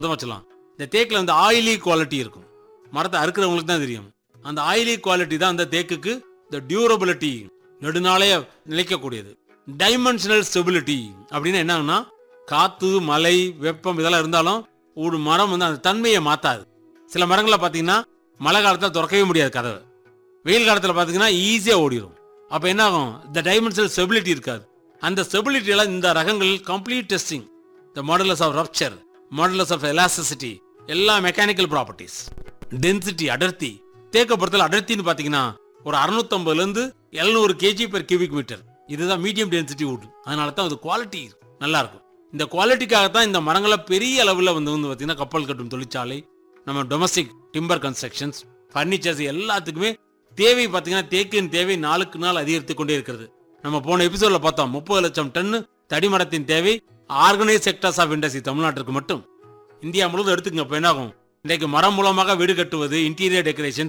தான் வச்சலாம் இந்த தேக்கில் வந்து ஆயிலி குவாலிட்டி இருக்கும் மரத்தை அறுக்கிறவங்களுக்கு தான் தெரியும் அந்த ஆயிலி குவாலிட்டி தான் அந்த தேக்குக்கு இந்த டியூரபிலிட்டி நெடுநாளைய நிலைக்கக்கூடியது டைமென்ஷனல் ஸ்டெபிலிட்டி அப்படின்னு என்னன்னா காத்து மழை வெப்பம் இதெல்லாம் இருந்தாலும் ஒரு மரம் வந்து அந்த தன்மையை மாத்தாது சில மரங்களை பார்த்தீங்கன்னா மழை காலத்தில் திறக்கவே முடியாது கதவை வெயில் காலத்தில் பார்த்தீங்கன்னா ஈஸியாக ஓடிடும் அப்போ என்ன ஆகும் இந்த டைமென்ஷனல் ஸ்டெபிலிட்டி இருக்காது அந்த ஸ்டெபிலிட்டியெல்லாம் இந்த ரகங்கள் complete testing the modulus of rupture modulus of elasticity எல்லா மெக்கானிக்கல் ப்ராப்பர்ட்டிஸ் டென்சிட்டி அடர்த்தி தேக்க பொறுத்தல அடர்த்தின்னு பார்த்தீங்கன்னா ஒரு 650 ல இருந்து எழுநூறு கேஜி பெர் கியூபிக் மீட்டர் இதுதான் மீடியம் டென்சிட்டி வுட் அதனால தான் அது குவாலிட்டி நல்லா இருக்கும் இந்த குவாலிட்டிக்காக தான் இந்த மரங்களை பெரிய அளவில் வந்து வந்து பார்த்தீங்கன்னா கப்பல் கட்டும் தொழிற்சாலை நம்ம டொமஸ்டிக் டிம்பர் கன்ஸ்ட்ரக்ஷன்ஸ் ஃபர்னிச்சர்ஸ் எல்லாத்துக்குமே தேவை பார்த்தீங்கன்னா தேக்கின் தேவை நாளுக்கு நாள் அதிகரித்து கொண்டே இருக்கிறது நம்ம போன எபிசோட்ல பார்த்தோம் முப்பது லட்சம் டன் தடிமரத்தின் தேவை ஆர்கனைஸ் செக்டர்ஸ் ஆஃப் இண்டஸ்ட்ரி தமிழ்நாட்டிற்கு மட்டும் இந்தியா முழுவதும் எடுத்துக்கங்க இப்போ என்ன ஆகும் இன்றைக்கு மரம் மூலமாக வீடு கட்டுவது இன்டீரியர் டெக்கரேஷன்